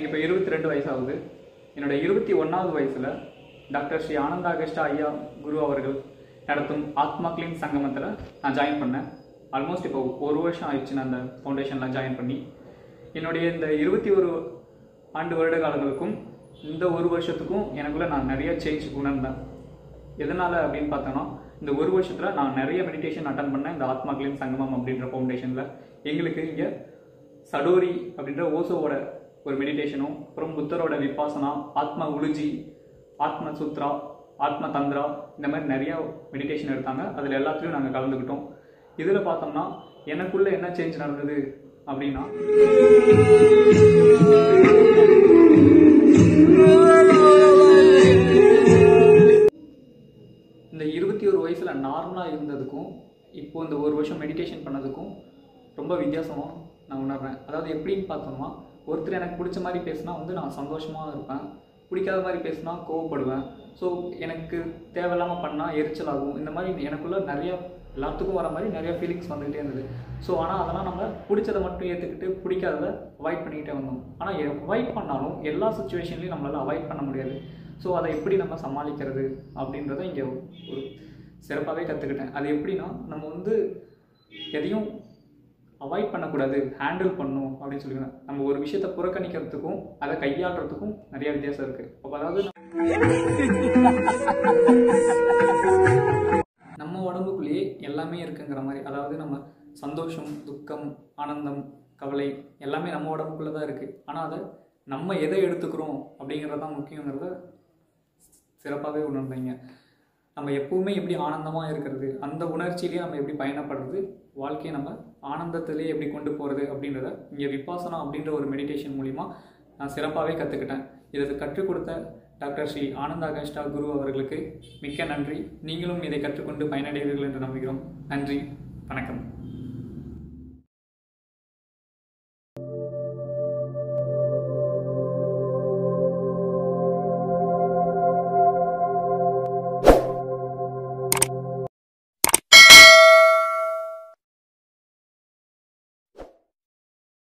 எனக்கு இப்போ இருபத்தி ரெண்டு வயசாகுது என்னோட இருபத்தி ஒன்றாவது வயசில் டாக்டர் ஸ்ரீ ஆனந்தாகஷ்டா ஐயா குரு அவர்கள் நடத்தும் ஆத்மாக்களின் சங்கமத்தில் நான் ஜாயின் பண்ணேன் ஆல்மோஸ்ட் இப்போ ஒரு வருஷம் ஆயிடுச்சு நான் அந்த ஃபவுண்டேஷனில் ஜாயின் பண்ணி என்னுடைய இந்த இருபத்தி ஒரு ஆண்டு வருட காலங்களுக்கும் இந்த ஒரு வருஷத்துக்கும் எனக்குள்ள நான் நிறைய சேஞ்ச் உணர்ந்தேன் எதனால அப்படின்னு பார்த்தோன்னா இந்த ஒரு வருஷத்தில் நான் நிறைய மெடிடேஷன் அட்டன் பண்ணேன் இந்த ஆத்மாக்களின் சங்கமம் அப்படின்ற ஃபவுண்டேஷனில் எங்களுக்கு இங்கே சடோரி அப்படின்ற ஓசோவோட ஒரு மெடிடேஷனும் அப்புறம் புத்தரோட விபாசனா ஆத்ம உலுஜி ஆத்ம சுத்ரா ஆத்ம தந்திரா இந்த மாதிரி நிறைய மெடிடேஷன் எடுத்தாங்க அதில் எல்லாத்துலேயும் நாங்கள் கலந்துக்கிட்டோம் இதில் பார்த்தோம்னா எனக்குள்ள என்ன சேஞ்ச் நடந்தது அப்படின்னா இந்த இருபத்தி ஒரு வயசில் நார்மலாக இருந்ததுக்கும் இப்போ இந்த ஒரு வருஷம் மெடிடேஷன் பண்ணதுக்கும் ரொம்ப வித்தியாசமாக நான் உணர்றேன் அதாவது எப்படின்னு பார்த்தோம்னா ஒருத்தர் எனக்கு பிடிச்ச மாதிரி பேசினா வந்து நான் சந்தோஷமாக இருப்பேன் பிடிக்காத மாதிரி பேசினா கோவப்படுவேன் ஸோ எனக்கு தேவையில்லாமல் பண்ணால் எரிச்சல் ஆகும் இந்த மாதிரி எனக்குள்ள நிறைய எல்லாத்துக்கும் வர மாதிரி நிறைய ஃபீலிங்ஸ் வந்துகிட்டே இருந்தது ஸோ ஆனால் அதெல்லாம் நம்ம பிடிச்சதை மட்டும் ஏற்றுக்கிட்டு பிடிக்காததை அவாய்ட் பண்ணிக்கிட்டே வந்தோம் ஆனால் அவாய்ட் பண்ணாலும் எல்லா சுச்சுவேஷன்லையும் நம்மளால் அவாய்ட் பண்ண முடியாது ஸோ அதை எப்படி நம்ம சமாளிக்கிறது அப்படின்றத இங்கே ஒரு சிறப்பாகவே கற்றுக்கிட்டேன் அது எப்படின்னா நம்ம வந்து எதையும் அவாய்ட் பண்ணக்கூடாது ஹேண்டில் பண்ணணும் அப்படின்னு சொல்லிக்கிறேன் நம்ம ஒரு விஷயத்தை புறக்கணிக்கிறதுக்கும் அதை கையாளுறதுக்கும் நிறைய வித்தியாசம் இருக்குது அப்போ அதாவது நம்ம உடம்புக்குள்ளேயே எல்லாமே இருக்குங்கிற மாதிரி அதாவது நம்ம சந்தோஷம் துக்கம் ஆனந்தம் கவலை எல்லாமே நம்ம உடம்புக்குள்ளே தான் இருக்குது ஆனால் அதை நம்ம எதை எடுத்துக்கிறோம் அப்படிங்கிறது தான் முக்கியங்கிறத சிறப்பாகவே உணர்ந்தீங்க நம்ம எப்பவுமே எப்படி ஆனந்தமாக இருக்கிறது அந்த உணர்ச்சியிலேயே நம்ம எப்படி பயணப்படுறது வாழ்க்கையை நம்ம ஆனந்தத்திலே எப்படி கொண்டு போகிறது அப்படின்றத இங்கே விபாசனா அப்படின்ற ஒரு மெடிடேஷன் மூலிமா நான் சிறப்பாகவே கற்றுக்கிட்டேன் இதை கற்றுக் கொடுத்த டாக்டர் ஸ்ரீ ஆனந்தாகஷ்டா குரு அவர்களுக்கு மிக்க நன்றி நீங்களும் இதை கற்றுக்கொண்டு பயனடைவீர்கள் என்று நம்புகிறோம் நன்றி வணக்கம்